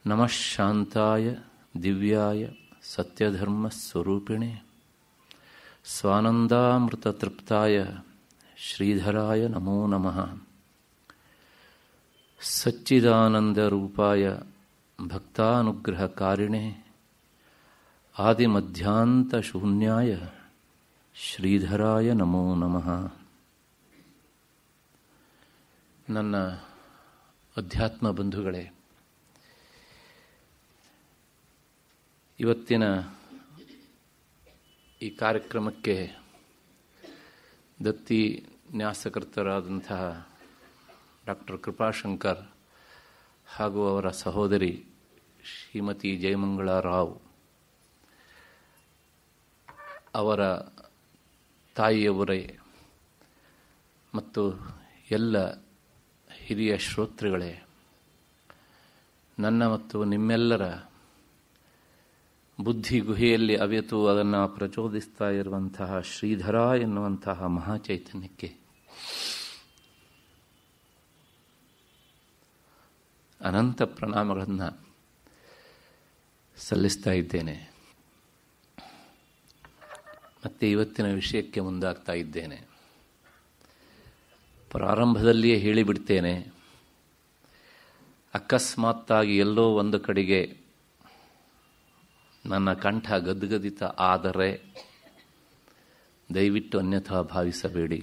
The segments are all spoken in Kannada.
ನಮಃ ಶಾಂತಾಯ ದಿವ್ಯಾಯ ಸತ್ಯಧರ್ಮಸ್ವರೂಪಿಣೆ ಸ್ವಾನಂದಾಮೃತತೃಪ್ತಾಯ ಶ್ರೀಧರಾಯ ನಮೋ ನಮಃ ಸಚ್ಚಿದಾನಂದರೂಪಾಯ ಭಕ್ತಾನುಗ್ರಹಕಾರಿಣೆ ಆದಿಮಧ್ಯಾಂತಶೂನ್ಯಾಯ ಶ್ರೀಧರಾಯ ನಮೋ ನಮಃ ನನ್ನ ಅಧ್ಯಾತ್ಮ ಬಂಧುಗಳೇ ಇವತ್ತಿನ ಈ ಕಾರ್ಯಕ್ರಮಕ್ಕೆ ದತ್ತಿ ನ್ಯಾಸಕರ್ತರಾದಂತಹ ಡಾಕ್ಟರ್ ಕೃಪಾಶಂಕರ್ ಹಾಗೂ ಅವರ ಸಹೋದರಿ ಶ್ರೀಮತಿ ಜಯಮಂಗಳ ರಾವ್ ಅವರ ತಾಯಿಯವರೇ ಮತ್ತು ಎಲ್ಲ ಹಿರಿಯ ಶ್ರೋತೃಗಳೇ ನನ್ನ ಮತ್ತು ನಿಮ್ಮೆಲ್ಲರ ಬುದ್ಧಿ ಗುಹೆಯಲ್ಲಿ ಅವೆತು ಅದನ್ನು ಪ್ರಚೋದಿಸ್ತಾ ಇರುವಂತಹ ಶ್ರೀಧರ ಎನ್ನುವಂತಹ ಮಹಾಚೈತನ್ಯಕ್ಕೆ ಅನಂತ ಪ್ರಣಾಮಗಳನ್ನು ಸಲ್ಲಿಸ್ತಾ ಇದ್ದೇನೆ ಮತ್ತೆ ಇವತ್ತಿನ ವಿಷಯಕ್ಕೆ ಮುಂದಾಗ್ತಾ ಇದ್ದೇನೆ ಪ್ರಾರಂಭದಲ್ಲಿಯೇ ಹೇಳಿಬಿಡ್ತೇನೆ ಅಕಸ್ಮಾತ್ತಾಗಿ ಎಲ್ಲೋ ಒಂದು ಕಡೆಗೆ ನನ್ನ ಕಂಠ ಗದ್ಗದಿತ ಆದರೆ ದಯವಿಟ್ಟು ಅನ್ಯಥಾ ಭಾವಿಸಬೇಡಿ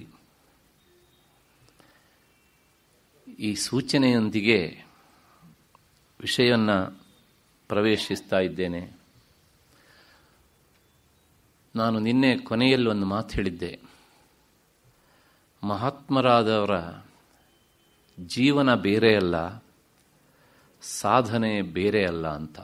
ಈ ಸೂಚನೆಯೊಂದಿಗೆ ವಿಷಯವನ್ನು ಪ್ರವೇಶಿಸ್ತಾ ಇದ್ದೇನೆ ನಾನು ನಿನ್ನೆ ಕೊನೆಯಲ್ಲಿ ಒಂದು ಮಾತು ಹೇಳಿದ್ದೆ ಮಹಾತ್ಮರಾದವರ ಜೀವನ ಬೇರೆ ಅಲ್ಲ ಸಾಧನೆ ಬೇರೆ ಅಲ್ಲ ಅಂತ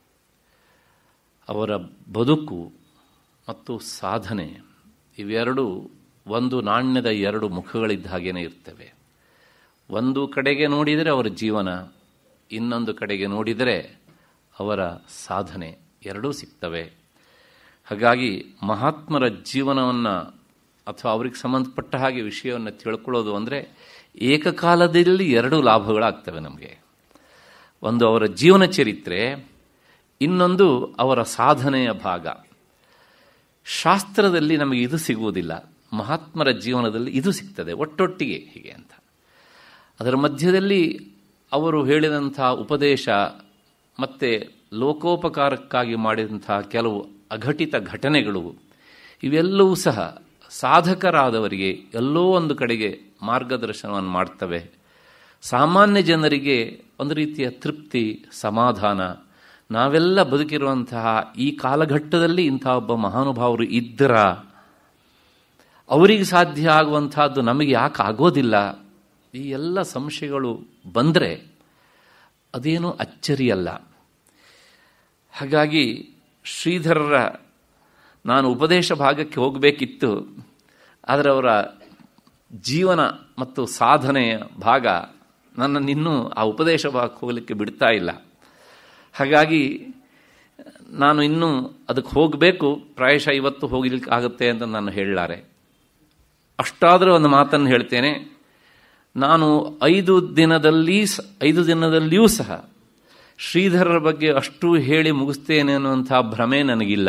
ಅವರ ಬದುಕು ಮತ್ತು ಸಾಧನೆ ಇವೆರಡು ಒಂದು ನಾಣ್ಯದ ಎರಡು ಮುಖಗಳಿದ್ದ ಹಾಗೇನೆ ಇರ್ತವೆ ಒಂದು ಕಡೆಗೆ ನೋಡಿದರೆ ಅವರ ಜೀವನ ಇನ್ನೊಂದು ಕಡೆಗೆ ನೋಡಿದರೆ ಅವರ ಸಾಧನೆ ಎರಡೂ ಸಿಗ್ತವೆ ಹಾಗಾಗಿ ಮಹಾತ್ಮರ ಜೀವನವನ್ನು ಅಥವಾ ಅವ್ರಿಗೆ ಸಂಬಂಧಪಟ್ಟ ಹಾಗೆ ವಿಷಯವನ್ನು ತಿಳ್ಕೊಳ್ಳೋದು ಅಂದರೆ ಏಕಕಾಲದಲ್ಲಿ ಎರಡು ಲಾಭಗಳಾಗ್ತವೆ ನಮಗೆ ಒಂದು ಅವರ ಜೀವನ ಚರಿತ್ರೆ ಇನ್ನೊಂದು ಅವರ ಸಾಧನೆಯ ಭಾಗ ಶಾಸ್ತ್ರದಲ್ಲಿ ನಮಗೆ ಇದು ಸಿಗುವುದಿಲ್ಲ ಮಹಾತ್ಮರ ಜೀವನದಲ್ಲಿ ಇದು ಸಿಗ್ತದೆ ಒಟ್ಟೊಟ್ಟಿಗೆ ಹೀಗೆ ಅಂತ ಅದರ ಮಧ್ಯದಲ್ಲಿ ಅವರು ಹೇಳಿದಂಥ ಉಪದೇಶ ಮತ್ತು ಲೋಕೋಪಕಾರಕ್ಕಾಗಿ ಮಾಡಿದಂತಹ ಕೆಲವು ಅಘಟಿತ ಘಟನೆಗಳು ಇವೆಲ್ಲವೂ ಸಹ ಸಾಧಕರಾದವರಿಗೆ ಎಲ್ಲೋ ಒಂದು ಕಡೆಗೆ ಮಾರ್ಗದರ್ಶನವನ್ನು ಮಾಡ್ತವೆ ಸಾಮಾನ್ಯ ಜನರಿಗೆ ಒಂದು ರೀತಿಯ ತೃಪ್ತಿ ಸಮಾಧಾನ ನಾವೆಲ್ಲ ಬದುಕಿರುವಂತಹ ಈ ಕಾಲಘಟ್ಟದಲ್ಲಿ ಇಂಥ ಒಬ್ಬ ಮಹಾನುಭಾವರು ಇದ್ದರ ಅವರಿಗೆ ಸಾಧ್ಯ ಆಗುವಂತಹದ್ದು ನಮಗೆ ಯಾಕೆ ಆಗೋದಿಲ್ಲ ಈ ಎಲ್ಲ ಸಂಶಯಗಳು ಬಂದರೆ ಅದೇನೂ ಅಚ್ಚರಿಯಲ್ಲ ಹಾಗಾಗಿ ಶ್ರೀಧರರ ನಾನು ಉಪದೇಶ ಭಾಗಕ್ಕೆ ಹೋಗಬೇಕಿತ್ತು ಆದರೆ ಅವರ ಜೀವನ ಮತ್ತು ಸಾಧನೆಯ ಭಾಗ ನನ್ನನ್ನಿನ್ನೂ ಆ ಉಪದೇಶ ಭಾಗಕ್ಕೆ ಹೋಗಲಿಕ್ಕೆ ಬಿಡ್ತಾ ಇಲ್ಲ ಹಾಗಾಗಿ ನಾನು ಇನ್ನೂ ಅದಕ್ಕೆ ಹೋಗಬೇಕು ಪ್ರಾಯಶಃ ಇವತ್ತು ಹೋಗಲಿಕ್ಕೆ ಆಗುತ್ತೆ ಅಂತ ನಾನು ಹೇಳಲಾರೆ ಅಷ್ಟಾದರೂ ಒಂದು ಮಾತನ್ನು ಹೇಳ್ತೇನೆ ನಾನು ಐದು ದಿನದಲ್ಲಿ ಐದು ದಿನದಲ್ಲಿಯೂ ಸಹ ಶ್ರೀಧರರ ಬಗ್ಗೆ ಅಷ್ಟು ಹೇಳಿ ಮುಗಿಸ್ತೇನೆ ಅನ್ನುವಂಥ ಭ್ರಮೆ ನನಗಿಲ್ಲ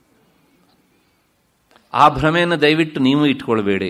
ಆ ಭ್ರಮೆಯನ್ನು ದಯವಿಟ್ಟು ನೀವು ಇಟ್ಕೊಳ್ಬೇಡಿ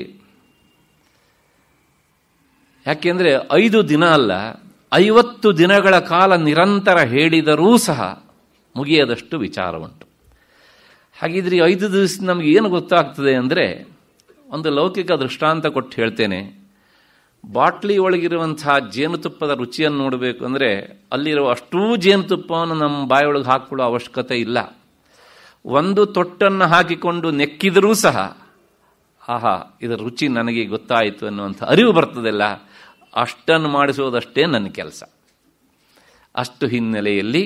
ಯಾಕೆಂದರೆ ಐದು ದಿನ ಅಲ್ಲ ಐವತ್ತು ದಿನಗಳ ಕಾಲ ನಿರಂತರ ಹೇಳಿದರೂ ಸಹ ಮುಗಿಯದಷ್ಟು ವಿಚಾರ ಉಂಟು ಹಾಗಿದ್ರೆ ಐದು ದಿವಸ ನಮಗೆ ಏನು ಗೊತ್ತಾಗ್ತದೆ ಅಂದರೆ ಒಂದು ಲೌಕಿಕ ದೃಷ್ಟಾಂತ ಕೊಟ್ಟು ಹೇಳ್ತೇನೆ ಬಾಟ್ಲಿ ಒಳಗಿರುವಂತಹ ಜೇನುತುಪ್ಪದ ರುಚಿಯನ್ನು ನೋಡಬೇಕು ಅಂದರೆ ಅಲ್ಲಿರುವ ಅಷ್ಟೂ ಜೇನುತುಪ್ಪವನ್ನು ನಮ್ಮ ಬಾಯೊಳಗೆ ಹಾಕಿಕೊಳ್ಳೋ ಅವಶ್ಯಕತೆ ಇಲ್ಲ ಒಂದು ತೊಟ್ಟನ್ನು ಹಾಕಿಕೊಂಡು ನೆಕ್ಕಿದರೂ ಸಹ ಆಹಾ ಇದರ ರುಚಿ ನನಗೆ ಗೊತ್ತಾಯಿತು ಅನ್ನುವಂಥ ಅರಿವು ಬರ್ತದಲ್ಲ ಅಷ್ಟನ್ನು ಮಾಡಿಸೋದಷ್ಟೇ ನನ್ನ ಕೆಲಸ ಅಷ್ಟು ಹಿನ್ನೆಲೆಯಲ್ಲಿ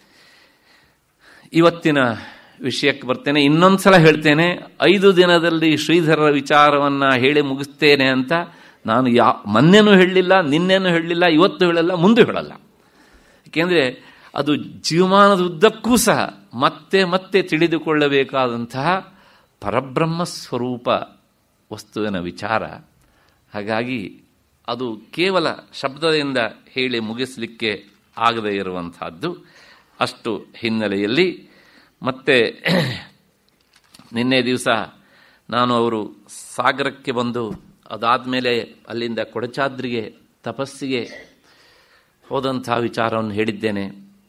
ಇವತ್ತಿನ ವಿಷಯಕ್ಕೆ ಬರ್ತೇನೆ ಇನ್ನೊಂದು ಸಲ ಹೇಳ್ತೇನೆ ಐದು ದಿನದಲ್ಲಿ ಶ್ರೀಧರರ ವಿಚಾರವನ್ನು ಹೇಳಿ ಮುಗಿಸ್ತೇನೆ ಅಂತ ನಾನು ಯಾ ಮೊನ್ನೆನೂ ಹೇಳಲಿಲ್ಲ ನಿನ್ನೆನೂ ಹೇಳಲಿಲ್ಲ ಇವತ್ತು ಹೇಳಲ್ಲ ಮುಂದೆ ಹೇಳಲ್ಲ ಏಕೆಂದರೆ ಅದು ಜೀವಮಾನದ ಉದ್ದಕ್ಕೂ ಸಹ ಮತ್ತೆ ಮತ್ತೆ ತಿಳಿದುಕೊಳ್ಳಬೇಕಾದಂತಹ ಪರಬ್ರಹ್ಮ ಸ್ವರೂಪ ವಸ್ತುವಿನ ವಿಚಾರ ಹಾಗಾಗಿ ಅದು ಕೇವಲ ಶಬ್ದದಿಂದ ಹೇಳಿ ಮುಗಿಸಲಿಕ್ಕೆ ಆಗದೇ ಇರುವಂತಹದ್ದು ಅಷ್ಟು ಹಿನ್ನೆಲೆಯಲ್ಲಿ ಮತ್ತೆ ನಿನ್ನೆ ದಿವಸ ನಾನು ಅವರು ಸಾಗರಕ್ಕೆ ಬಂದು ಅದಾದಮೇಲೆ ಅಲ್ಲಿಂದ ಕೊಡಚಾದ್ರಿಗೆ ತಪಸ್ಸಿಗೆ ಹೋದಂಥ ವಿಚಾರವನ್ನು ಹೇಳಿದ್ದೇನೆ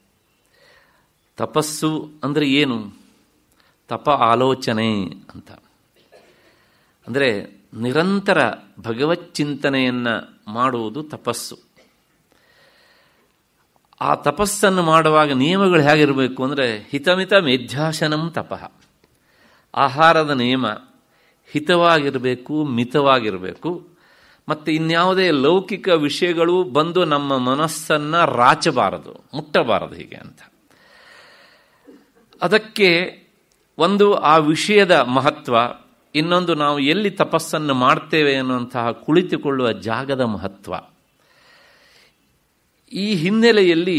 ತಪಸ್ಸು ಅಂದರೆ ಏನು ತಪ ಆಲೋಚನೆ ಅಂತ ಅಂದರೆ ನಿರಂತರ ಭಗವತ್ ಚಿಂತನೆಯನ್ನು ಮಾಡುವುದು ತಪಸ್ಸು ಆ ತಪಸ್ಸನ್ನು ಮಾಡುವಾಗ ನಿಯಮಗಳು ಹೇಗಿರಬೇಕು ಅಂದರೆ ಹಿತಮಿತ ಮೇಧ್ಯಾಸನಂ ತಪಃ ಆಹಾರದ ನಿಯಮ ಹಿತವಾಗಿರಬೇಕು ಮಿತವಾಗಿರಬೇಕು ಮತ್ತು ಇನ್ಯಾವುದೇ ಲೌಕಿಕ ವಿಷಯಗಳು ಬಂದು ನಮ್ಮ ಮನಸ್ಸನ್ನು ರಾಚಬಾರದು ಮುಟ್ಟಬಾರದು ಹೀಗೆ ಅಂತ ಅದಕ್ಕೆ ಒಂದು ಆ ವಿಷಯದ ಮಹತ್ವ ಇನ್ನೊಂದು ನಾವು ಎಲ್ಲಿ ತಪಸ್ಸನ್ನು ಮಾಡ್ತೇವೆ ಅನ್ನುವಂತಹ ಕುಳಿತುಕೊಳ್ಳುವ ಜಾಗದ ಮಹತ್ವ ಈ ಹಿನ್ನೆಲೆಯಲ್ಲಿ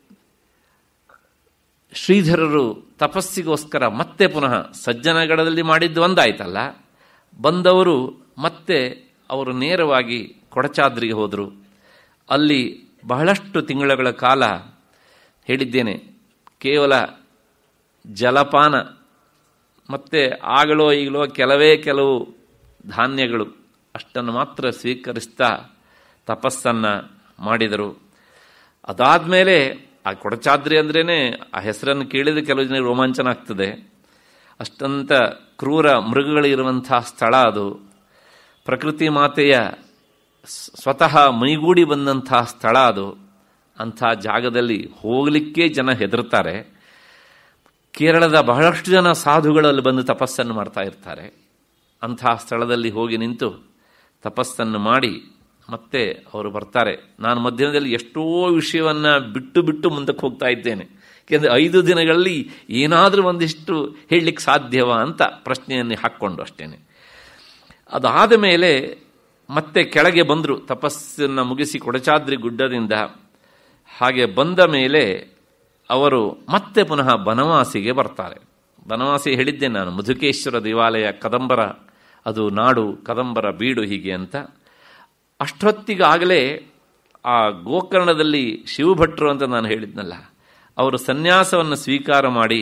ಶ್ರೀಧರರು ತಪಸ್ಸಿಗೋಸ್ಕರ ಮತ್ತೆ ಪುನಃ ಸಜ್ಜನಗಡದಲ್ಲಿ ಮಾಡಿದ್ದು ಒಂದಾಯ್ತಲ್ಲ ಬಂದವರು ಮತ್ತೆ ಅವರು ನೇರವಾಗಿ ಕೊಡಚಾದ್ರಿಗೆ ಹೋದರು ಅಲ್ಲಿ ಬಹಳಷ್ಟು ತಿಂಗಳುಗಳ ಕಾಲ ಹೇಳಿದ್ದೇನೆ ಕೇವಲ ಜಲಪಾನ ಮತ್ತು ಆಗಲೋ ಈಗಲೋ ಕೆಲವೇ ಕೆಲವು ಧಾನ್ಯಗಳು ಅಷ್ಟನ್ನು ಮಾತ್ರ ಸ್ವೀಕರಿಸ್ತಾ ತಪಸ್ಸನ್ನು ಮಾಡಿದರು ಅದಾದಮೇಲೆ ಆ ಕೊಡಚಾದ್ರಿ ಅಂದ್ರೇ ಆ ಹೆಸರನ್ನು ಕೇಳಿದ ಕೆಲವು ಜನ ರೋಮಾಂಚನ ಆಗ್ತದೆ ಅಷ್ಟಂತ ಕ್ರೂರ ಮೃಗಗಳಿರುವಂಥ ಸ್ಥಳ ಅದು ಪ್ರಕೃತಿ ಮಾತೆಯ ಸ್ವತಃ ಮೈಗೂಡಿ ಬಂದಂಥ ಸ್ಥಳ ಅದು ಅಂಥ ಜಾಗದಲ್ಲಿ ಹೋಗಲಿಕ್ಕೆ ಜನ ಹೆದರ್ತಾರೆ ಕೇರಳದ ಬಹಳಷ್ಟು ಜನ ಸಾಧುಗಳಲ್ಲಿ ಬಂದು ತಪಸ್ಸನ್ನು ಮಾಡ್ತಾ ಇರ್ತಾರೆ ಅಂತಹ ಸ್ಥಳದಲ್ಲಿ ಹೋಗಿ ನಿಂತು ತಪಸ್ಸನ್ನು ಮಾಡಿ ಮತ್ತೆ ಅವರು ಬರ್ತಾರೆ ನಾನು ಮಧ್ಯದಲ್ಲಿ ಎಷ್ಟೋ ವಿಷಯವನ್ನು ಬಿಟ್ಟು ಬಿಟ್ಟು ಮುಂದಕ್ಕೆ ಹೋಗ್ತಾ ಇದ್ದೇನೆ ಯಾಕೆಂದರೆ ಐದು ದಿನಗಳಲ್ಲಿ ಏನಾದರೂ ಒಂದಿಷ್ಟು ಹೇಳಲಿಕ್ಕೆ ಸಾಧ್ಯವಾ ಅಂತ ಪ್ರಶ್ನೆಯನ್ನು ಹಾಕ್ಕೊಂಡು ಅಷ್ಟೇನೆ ಅದಾದ ಮೇಲೆ ಮತ್ತೆ ಕೆಳಗೆ ಬಂದರು ತಪಸ್ಸನ್ನು ಮುಗಿಸಿ ಕೊಡಚಾದ್ರಿ ಗುಡ್ಡದಿಂದ ಹಾಗೆ ಬಂದ ಮೇಲೆ ಅವರು ಮತ್ತೆ ಪುನಃ ಬನವಾಸಿಗೆ ಬರ್ತಾರೆ ಬನವಾಸಿ ಹೇಳಿದ್ದೆ ನಾನು ಮಧುಕೇಶ್ವರ ದೇವಾಲಯ ಕದಂಬರ ಅದು ನಾಡು ಕದಂಬರ ಬೀಡು ಹೀಗೆ ಅಂತ ಅಷ್ಟೊತ್ತಿಗಾಗಲೇ ಆ ಗೋಕರ್ಣದಲ್ಲಿ ಶಿವಭಟ್ರು ಅಂತ ನಾನು ಹೇಳಿದ್ನಲ್ಲ ಅವರು ಸನ್ಯಾಸವನ್ನು ಸ್ವೀಕಾರ ಮಾಡಿ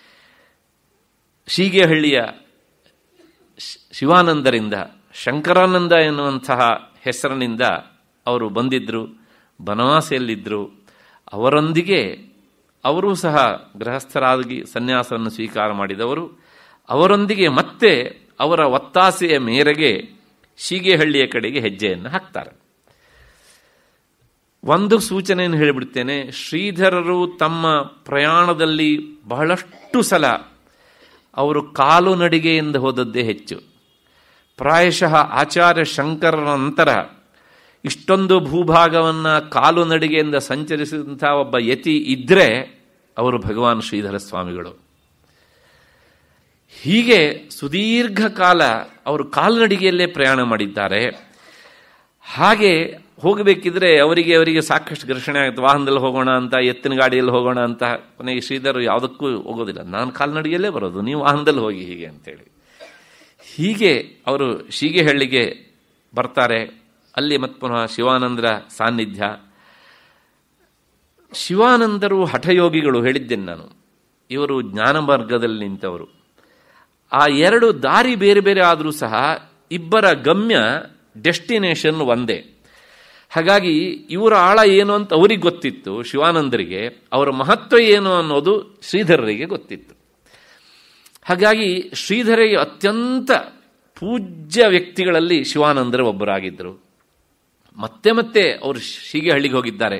ಶೀಗೆಹಳ್ಳಿಯ ಶಿವಾನಂದರಿಂದ ಶಂಕರಾನಂದ ಎನ್ನುವಂತಹ ಹೆಸರಿನಿಂದ ಅವರು ಬಂದಿದ್ದರು ಬನವಾಸಿಯಲ್ಲಿದ್ದರು ಅವರೊಂದಿಗೆ ಅವರೂ ಸಹ ಗೃಹಸ್ಥರಾಗಿ ಸನ್ಯಾಸವನ್ನು ಸ್ವೀಕಾರ ಮಾಡಿದವರು ಅವರೊಂದಿಗೆ ಮತ್ತೆ ಅವರ ಒತ್ತಾಸೆಯ ಮೇರೆಗೆ ಶೀಗೆಹಳ್ಳಿಯ ಕಡೆಗೆ ಹೆಜ್ಜೆಯನ್ನು ಹಾಕ್ತಾರೆ ಒಂದು ಸೂಚನೆಯನ್ನು ಹೇಳಿಬಿಡ್ತೇನೆ ಶ್ರೀಧರರು ತಮ್ಮ ಪ್ರಯಾಣದಲ್ಲಿ ಬಹಳಷ್ಟು ಸಲ ಅವರು ಕಾಲು ನಡಿಗೆಯಿಂದ ಹೋದದ್ದೇ ಹೆಚ್ಚು ಪ್ರಾಯಶಃ ಆಚಾರ್ಯ ಶಂಕರರ ನಂತರ ಇಷ್ಟೊಂದು ಭೂಭಾಗವನ್ನು ಕಾಲು ನಡಿಗೆಯಿಂದ ಸಂಚರಿಸಿದಂಥ ಒಬ್ಬ ಯತಿ ಇದ್ದರೆ ಅವರು ಭಗವಾನ್ ಶ್ರೀಧರ ಸ್ವಾಮಿಗಳು ಹೀಗೆ ಸುದೀರ್ಘ ಕಾಲ ಅವರು ಕಾಲ್ನಡಿಗೆಯಲ್ಲೇ ಪ್ರಯಾಣ ಮಾಡಿದ್ದಾರೆ ಹಾಗೆ ಹೋಗಬೇಕಿದ್ರೆ ಅವರಿಗೆ ಅವರಿಗೆ ಸಾಕಷ್ಟು ಘರ್ಷಣೆ ಆಗುತ್ತೆ ವಾಹನದಲ್ಲಿ ಹೋಗೋಣ ಅಂತ ಎತ್ತಿನ ಗಾಡಿಯಲ್ಲಿ ಹೋಗೋಣ ಅಂತ ಕೊನೆಗೆ ಶ್ರೀಧರ್ ಯಾವುದಕ್ಕೂ ಹೋಗೋದಿಲ್ಲ ನಾನು ಕಾಲ್ನಡಿಗೆಯಲ್ಲೇ ಬರೋದು ನೀವು ವಾಹನದಲ್ಲಿ ಹೋಗಿ ಹೀಗೆ ಅಂತೇಳಿ ಹೀಗೆ ಅವರು ಶೀಗೆಹಳ್ಳಿಗೆ ಬರ್ತಾರೆ ಅಲ್ಲಿ ಮತ್ತೆ ಪುನಃ ಶಿವಾನಂದರ ಸಾನ್ನಿಧ್ಯ ಶಿವಾನಂದರು ಹಠಯೋಗಿಗಳು ಹೇಳಿದ್ದೇನೆ ನಾನು ಇವರು ಜ್ಞಾನ ಮಾರ್ಗದಲ್ಲಿ ನಿಂತವರು ಆ ಎರಡು ದಾರಿ ಬೇರೆ ಬೇರೆ ಆದರೂ ಸಹ ಇಬ್ಬರ ಗಮ್ಯ ಡೆಸ್ಟಿನೇಷನ್ ಒಂದೇ ಹಾಗಾಗಿ ಇವರ ಆಳ ಏನು ಅಂತ ಅವರಿಗೆ ಗೊತ್ತಿತ್ತು ಶಿವಾನಂದರಿಗೆ ಅವರ ಮಹತ್ವ ಏನು ಅನ್ನೋದು ಶ್ರೀಧರರಿಗೆ ಗೊತ್ತಿತ್ತು ಹಾಗಾಗಿ ಶ್ರೀಧರಿಗೆ ಅತ್ಯಂತ ಪೂಜ್ಯ ವ್ಯಕ್ತಿಗಳಲ್ಲಿ ಶಿವಾನಂದರು ಒಬ್ಬರಾಗಿದ್ದರು ಮತ್ತೆ ಮತ್ತೆ ಅವರು ಶೀಗೆಹಳ್ಳಿಗೆ ಹೋಗಿದ್ದಾರೆ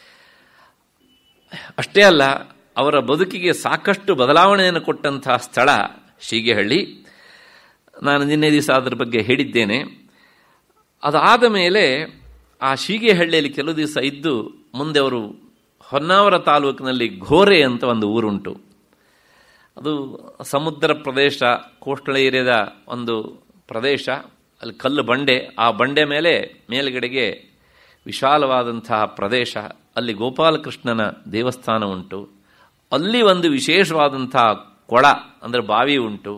ಅಷ್ಟೇ ಅಲ್ಲ ಅವರ ಬದುಕಿಗೆ ಸಾಕಷ್ಟು ಬದಲಾವಣೆಯನ್ನು ಕೊಟ್ಟಂತಹ ಸ್ಥಳ ಶೀಗೆಹಳ್ಳಿ ನಾನು ನಿನ್ನೆ ದಿವಸ ಅದರ ಬಗ್ಗೆ ಹೇಳಿದ್ದೇನೆ ಅದಾದ ಮೇಲೆ ಆ ಶೀಗೆಹಳ್ಳಿಯಲ್ಲಿ ಕೆಲವು ದಿವಸ ಇದ್ದು ಮುಂದೆ ಅವರು ಹೊನ್ನಾವರ ತಾಲೂಕಿನಲ್ಲಿ ಘೋರೆ ಅಂತ ಒಂದು ಊರುಂಟು ಅದು ಸಮುದ್ರ ಪ್ರದೇಶ ಕೋಸ್ಟಲ್ ಏರಿಯಾದ ಒಂದು ಪ್ರದೇಶ ಅಲ್ಲಿ ಕಲ್ಲು ಬಂಡೆ ಆ ಬಂಡೆ ಮೇಲೆ ಮೇಲ್ಗಡೆಗೆ ವಿಶಾಲವಾದಂತಹ ಪ್ರದೇಶ ಅಲ್ಲಿ ಗೋಪಾಲಕೃಷ್ಣನ ದೇವಸ್ಥಾನ ಉಂಟು ಅಲ್ಲಿ ಒಂದು ವಿಶೇಷವಾದಂತಹ ಕೊಳ ಅಂದರೆ ಬಾವಿ ಉಂಟು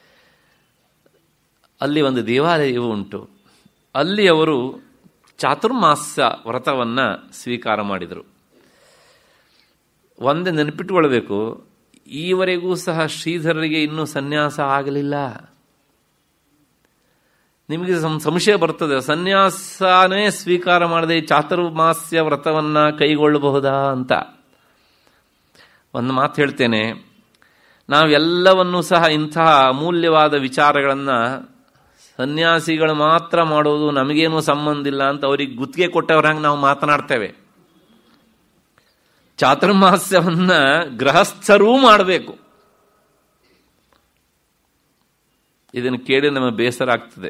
ಅಲ್ಲಿ ಒಂದು ದೇವಾಲಯವೂ ಉಂಟು ಅಲ್ಲಿ ಅವರು ಚಾತುರ್ಮಾಸ ವ್ರತವನ್ನು ಸ್ವೀಕಾರ ಮಾಡಿದರು ಒಂದೇ ನೆನಪಿಟ್ಕೊಳ್ಬೇಕು ಈವರೆಗೂ ಸಹ ಶ್ರೀಧರರಿಗೆ ಇನ್ನೂ ಸನ್ಯಾಸ ಆಗಲಿಲ್ಲ ನಿಮಗೆ ಸಂಶಯ ಬರ್ತದೆ ಸನ್ಯಾಸನೇ ಸ್ವೀಕಾರ ಮಾಡದೆ ಚಾತುರ್ಮಾಸ್ಯ ವ್ರತವನ್ನ ಕೈಗೊಳ್ಳಬಹುದಾ ಅಂತ ಒಂದು ಮಾತು ಹೇಳ್ತೇನೆ ನಾವೆಲ್ಲವನ್ನೂ ಸಹ ಇಂತಹ ಅಮೂಲ್ಯವಾದ ವಿಚಾರಗಳನ್ನು ಸನ್ಯಾಸಿಗಳು ಮಾತ್ರ ಮಾಡೋದು ನಮಗೇನು ಸಂಬಂಧ ಇಲ್ಲ ಅಂತ ಅವ್ರಿಗೆ ಗುತ್ತಿಗೆ ಕೊಟ್ಟವ್ರಂಗೆ ನಾವು ಮಾತನಾಡ್ತೇವೆ ಚಾತುರ್ಮಾಸ್ಯವನ್ನ ಗೃಹಸ್ಥರೂ ಮಾಡಬೇಕು ಇದನ್ನು ಕೇಳಿ ನಮಗೆ ಬೇಸರ ಆಗ್ತದೆ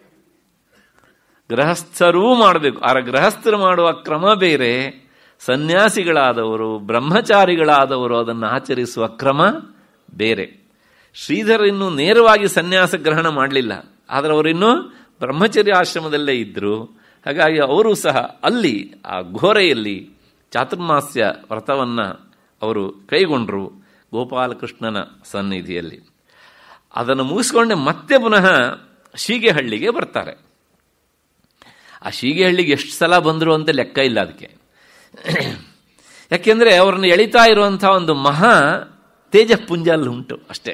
ಗೃಹಸ್ಥರೂ ಮಾಡಬೇಕು ಆ ಗೃಹಸ್ಥರು ಮಾಡುವ ಕ್ರಮ ಬೇರೆ ಸನ್ಯಾಸಿಗಳಾದವರು ಬ್ರಹ್ಮಚಾರಿಗಳಾದವರು ಅದನ್ನು ಆಚರಿಸುವ ಕ್ರಮ ಬೇರೆ ಶ್ರೀಧರ್ ಇನ್ನು ನೇರವಾಗಿ ಸನ್ಯಾಸ ಗ್ರಹಣ ಮಾಡಲಿಲ್ಲ ಆದರೆ ಅವರಿನ್ನೂ ಬ್ರಹ್ಮಚರ್ಯ ಆಶ್ರಮದಲ್ಲೇ ಇದ್ದರು ಹಾಗಾಗಿ ಅವರು ಸಹ ಅಲ್ಲಿ ಆ ಘೋರೆಯಲ್ಲಿ ಚಾತುರ್ಮಾಸ್ಯ ವ್ರತವನ್ನು ಅವರು ಕೈಗೊಂಡರು ಗೋಪಾಲಕೃಷ್ಣನ ಸನ್ನಿಧಿಯಲ್ಲಿ ಅದನ್ನು ಮುಗಿಸ್ಕೊಂಡೆ ಮತ್ತೆ ಪುನಃ ಶೀಗೆಹಳ್ಳಿಗೆ ಬರ್ತಾರೆ ಆ ಶೀಗೆಹಳ್ಳಿಗೆ ಎಷ್ಟು ಸಲ ಬಂದರು ಅಂತ ಲೆಕ್ಕ ಇಲ್ಲ ಅದಕ್ಕೆ ಯಾಕೆಂದರೆ ಅವ್ರನ್ನ ಎಳಿತಾ ಇರುವಂಥ ಒಂದು ಮಹಾ ತೇಜಪುಂಜ ಅಲ್ಲಿ ಉಂಟು ಅಷ್ಟೇ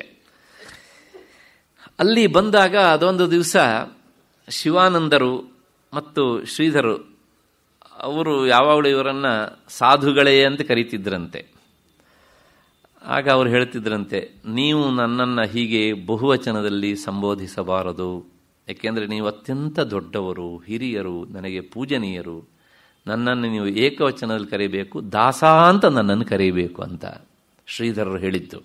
ಅಲ್ಲಿ ಬಂದಾಗ ಅದೊಂದು ದಿವಸ ಶಿವಾನಂದರು ಮತ್ತು ಶ್ರೀಧರು ಅವರು ಯಾವಾಗಲೂ ಇವರನ್ನು ಸಾಧುಗಳೇ ಅಂತ ಕರೀತಿದ್ರಂತೆ ಆಗ ಅವರು ಹೇಳ್ತಿದ್ರಂತೆ ನೀವು ನನ್ನನ್ನು ಹೀಗೆ ಬಹುವಚನದಲ್ಲಿ ಸಂಬೋಧಿಸಬಾರದು ಏಕೆಂದರೆ ನೀವು ಅತ್ಯಂತ ದೊಡ್ಡವರು ಹಿರಿಯರು ನನಗೆ ಪೂಜನೀಯರು ನನ್ನನ್ನು ನೀವು ಏಕವಚನದಲ್ಲಿ ಕರೀಬೇಕು ದಾಸ ಅಂತ ನನ್ನನ್ನು ಕರೀಬೇಕು ಅಂತ ಶ್ರೀಧರರು ಹೇಳಿದ್ದು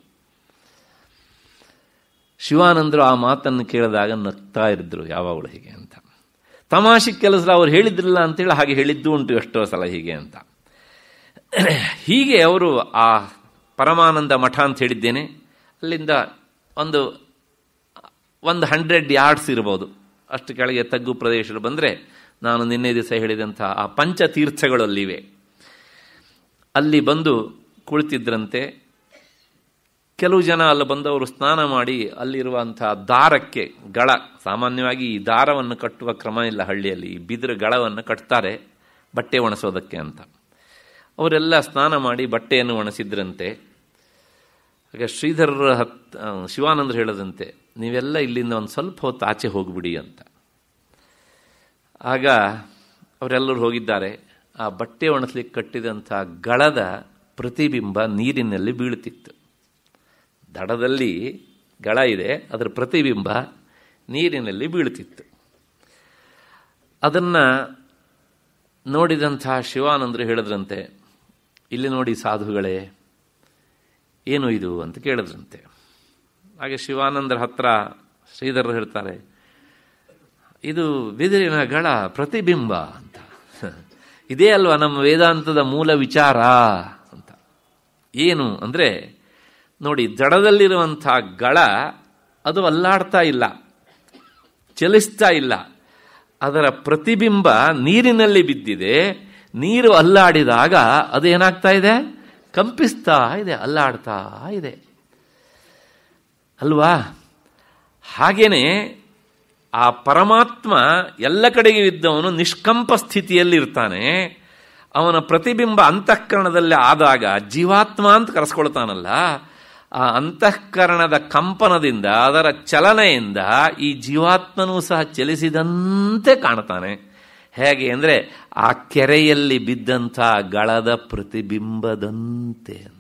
ಶಿವಾನಂದರು ಆ ಮಾತನ್ನು ಕೇಳಿದಾಗ ನಗ್ತಾ ಇದ್ರು ಯಾವಾಗಲೂ ಹೀಗೆ ಅಂತ ತಮಾಷೆ ಕೆಲಸ ಅವ್ರು ಹೇಳಿದ್ರಲ್ಲ ಅಂತೇಳಿ ಹಾಗೆ ಹೇಳಿದ್ದು ಉಂಟು ಎಷ್ಟೋ ಸಲ ಹೀಗೆ ಅಂತ ಹೀಗೆ ಅವರು ಆ ಪರಮಾನಂದ ಮಠ ಅಂತ ಹೇಳಿದ್ದೇನೆ ಅಲ್ಲಿಂದ ಒಂದು ಒಂದು ಹಂಡ್ರೆಡ್ ಯಾರ್ಡ್ಸ್ ಇರ್ಬೋದು ಅಷ್ಟು ಕೆಳಗೆ ತಗ್ಗು ಪ್ರದೇಶಗಳು ಬಂದರೆ ನಾನು ನಿನ್ನೆ ದಿವಸ ಹೇಳಿದಂಥ ಆ ಪಂಚತೀರ್ಥಗಳಲ್ಲಿವೆ ಅಲ್ಲಿ ಬಂದು ಕುಳಿತಿದ್ರಂತೆ ಕೆಲವು ಜನ ಅಲ್ಲಿ ಬಂದವರು ಸ್ನಾನ ಮಾಡಿ ಅಲ್ಲಿರುವಂಥ ದಾರಕ್ಕೆ ಗಳ ಸಾಮಾನ್ಯವಾಗಿ ಈ ದಾರವನ್ನು ಕಟ್ಟುವ ಕ್ರಮ ಇಲ್ಲ ಹಳ್ಳಿಯಲ್ಲಿ ಈ ಬಿದಿರು ಗಳವನ್ನು ಕಟ್ತಾರೆ ಬಟ್ಟೆ ಒಣಸೋದಕ್ಕೆ ಅಂತ ಅವರೆಲ್ಲ ಸ್ನಾನ ಮಾಡಿ ಬಟ್ಟೆಯನ್ನು ಒಣಸಿದ್ರಂತೆ ಹಾಗೆ ಶ್ರೀಧರರ ಹತ್ ಶಿವಾನಂದರು ಹೇಳದಂತೆ ನೀವೆಲ್ಲ ಇಲ್ಲಿಂದ ಒಂದು ಸ್ವಲ್ಪ ಹೊತ್ತು ಆಚೆ ಹೋಗಿಬಿಡಿ ಅಂತ ಆಗ ಅವರೆಲ್ಲರೂ ಹೋಗಿದ್ದಾರೆ ಆ ಬಟ್ಟೆ ಒಣಸ್ಲಿಕ್ಕೆ ಕಟ್ಟಿದಂಥ ಗಳದ ಪ್ರತಿಬಿಂಬ ನೀರಿನಲ್ಲಿ ಬೀಳುತ್ತಿತ್ತು ದಡದಲ್ಲಿ ಗಳ ಇದೆ ಅದರ ಪ್ರತಿಬಿಂಬ ನೀರಿನಲ್ಲಿ ಬೀಳುತ್ತಿತ್ತು ಅದನ್ನು ನೋಡಿದಂಥ ಶಿವಾನಂದರು ಹೇಳಿದ್ರಂತೆ ಇಲ್ಲಿ ನೋಡಿ ಸಾಧುಗಳೇ ಏನು ಇದು ಅಂತ ಕೇಳಿದ್ರಂತೆ ಹಾಗೆ ಶಿವಾನಂದರ ಹತ್ರ ಶ್ರೀಧರರು ಹೇಳ್ತಾರೆ ಇದು ಬಿದಿರಿನ ಗಳ ಪ್ರತಿಬಿಂಬ ಅಂತ ಇದೇ ಅಲ್ವಾ ನಮ್ಮ ವೇದಾಂತದ ಮೂಲ ವಿಚಾರ ಅಂತ ಏನು ಅಂದರೆ ನೋಡಿ ಜಡದಲ್ಲಿರುವಂಥ ಗಳ ಅದು ಅಲ್ಲಾಡ್ತಾ ಇಲ್ಲ ಚಲಿಸ್ತಾ ಇಲ್ಲ ಅದರ ಪ್ರತಿಬಿಂಬ ನೀರಿನಲ್ಲಿ ಬಿದ್ದಿದೆ ನೀರು ಅಲ್ಲಾಡಿದಾಗ ಅದೇನಾಗ್ತಾ ಇದೆ ಕಂಪಿಸ್ತಾ ಇದೆ ಅಲ್ಲಾಡ್ತಾ ಇದೆ ಅಲ್ವಾ ಹಾಗೇನೆ ಆ ಪರಮಾತ್ಮ ಎಲ್ಲ ಕಡೆಗೆ ಇದ್ದವನು ನಿಷ್ಕಂಪ ಸ್ಥಿತಿಯಲ್ಲಿರ್ತಾನೆ ಅವನ ಪ್ರತಿಬಿಂಬ ಅಂತಃಕರಣದಲ್ಲಿ ಆದಾಗ ಜೀವಾತ್ಮ ಅಂತ ಕರೆಸ್ಕೊಳ್ತಾನಲ್ಲ ಆ ಅಂತಃಕರಣದ ಕಂಪನದಿಂದ ಅದರ ಚಲನೆಯಿಂದ ಈ ಜೀವಾತ್ಮನೂ ಸಹ ಚಲಿಸಿದಂತೆ ಕಾಣ್ತಾನೆ ಹೇಗೆ ಅಂದರೆ ಆ ಕೆರೆಯಲ್ಲಿ ಬಿದ್ದಂಥ ಗಳದ ಪ್ರತಿಬಿಂಬದಂತೆ ಅಂತ